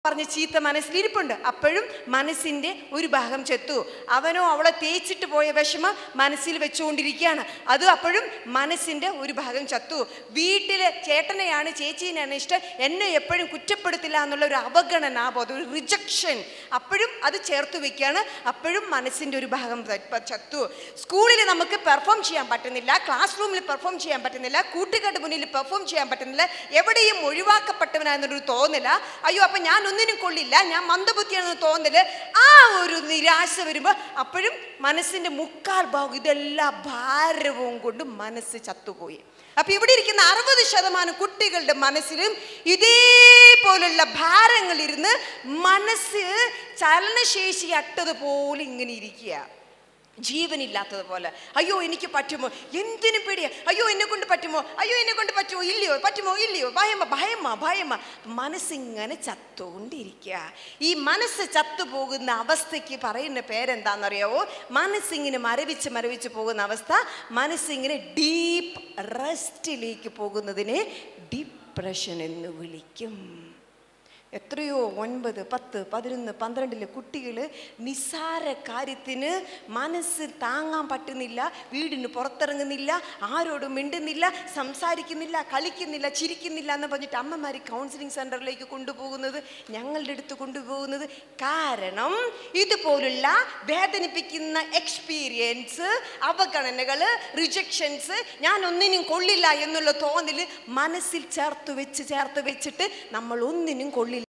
പറഞ്ഞ ചീത്ത മനസ്സിലിരിപ്പുണ്ട് അപ്പോഴും മനസ്സിന്റെ ഒരു ഭാഗം ചെത്തു അവനോ അവളെ തേച്ചിട്ട് പോയ വിഷമം മനസ്സിൽ വെച്ചുകൊണ്ടിരിക്കുകയാണ് അത് അപ്പോഴും മനസ്സിന്റെ ഒരു ഭാഗം ചത്തു വീട്ടിലെ ചേട്ടനെയാണ് ചേച്ചീനെയാണ് ഇഷ്ടം എന്നെ എപ്പോഴും കുറ്റപ്പെടുത്തില്ല എന്നുള്ള ഒരു അവഗണന ബോധം ഒരു റിജക്ഷൻ അപ്പോഴും അത് ചേർത്ത് വെക്കുകയാണ് അപ്പോഴും മനസ്സിന്റെ ഒരു ഭാഗം ത- ചത്തു സ്കൂളിൽ നമുക്ക് പെർഫോം ചെയ്യാൻ പറ്റുന്നില്ല ക്ലാസ് റൂമിൽ പെർഫോം ചെയ്യാൻ പറ്റുന്നില്ല കൂട്ടുകാരുടെ മുന്നിൽ പെർഫോം ചെയ്യാൻ പറ്റുന്നില്ല എവിടെയും ഒഴിവാക്കപ്പെട്ടവനായെന്നൊരു തോന്നല അയ്യോ അപ്പൊ ഞാൻ ഒന്നിനും കൊള്ളില്ല ഞാൻ മന്ദബുദ്ധിയാണെന്ന് തോന്നല് ആ ഒരു നിരാശ വരുമ്പോൾ അപ്പോഴും മനസ്സിന്റെ മുക്കാൽ ഭാഗം ഇതെല്ലാ ഭാരവും കൊണ്ട് മനസ്സ് ചത്തുപോയി അപ്പൊ ഇവിടെ ഇരിക്കുന്ന അറുപത് ശതമാനം കുട്ടികളുടെ മനസ്സിലും ഇതേപോലുള്ള ഭാരങ്ങൾ ഇരുന്ന് മനസ്സ് ചലനശേഷി അട്ടതുപോലെ ഇങ്ങനെ ഇരിക്കുക ജീവനില്ലാത്തതുപോലെ അയ്യോ എനിക്ക് പറ്റുമോ എന്തിനും പേടിയാ അയ്യോ എന്നെ കൊണ്ട് പറ്റുമോ അയ്യോ എന്നെ കൊണ്ട് പറ്റുമോ ഇല്ലയോ പറ്റുമോ ഇല്ലയോ ഭയമ ഭയമ ഭയമ മനസ്സിങ്ങനെ ചത്തുകൊണ്ടിരിക്കുക ഈ മനസ്സ് ചത്തുപോകുന്ന അവസ്ഥയ്ക്ക് പറയുന്ന പേരെന്താണെന്നറിയാവോ മനസ്സിങ്ങനെ മരവിച്ച് മരവിച്ച് പോകുന്ന അവസ്ഥ മനസ്സിങ്ങനെ ഡീപ്പ് റെസ്റ്റിലേക്ക് പോകുന്നതിനെ ഡിപ്രഷൻ എന്ന് വിളിക്കും എത്രയോ ഒൻപത് പത്ത് പതിനൊന്ന് പന്ത്രണ്ടിലെ കുട്ടികൾ നിസ്സാര കാര്യത്തിന് മനസ്സ് താങ്ങാൻ പറ്റുന്നില്ല വീടിന് പുറത്തിറങ്ങുന്നില്ല ആരോടും മിണ്ടുന്നില്ല സംസാരിക്കുന്നില്ല കളിക്കുന്നില്ല ചിരിക്കുന്നില്ല എന്ന് പറഞ്ഞിട്ട് അമ്മമാർ കൗൺസിലിംഗ് സെൻറ്ററിലേക്ക് കൊണ്ടുപോകുന്നത് ഞങ്ങളുടെ അടുത്ത് കൊണ്ടുപോകുന്നത് കാരണം ഇതുപോലുള്ള വേദനിപ്പിക്കുന്ന എക്സ്പീരിയൻസ് അവഗണനകൾ റിജക്ഷൻസ് ഞാൻ ഒന്നിനും കൊള്ളില്ല എന്നുള്ള തോന്നൽ മനസ്സിൽ ചേർത്ത് വെച്ച് ചേർത്ത് വെച്ചിട്ട് നമ്മൾ ഒന്നിനും കൊള്ളില്ല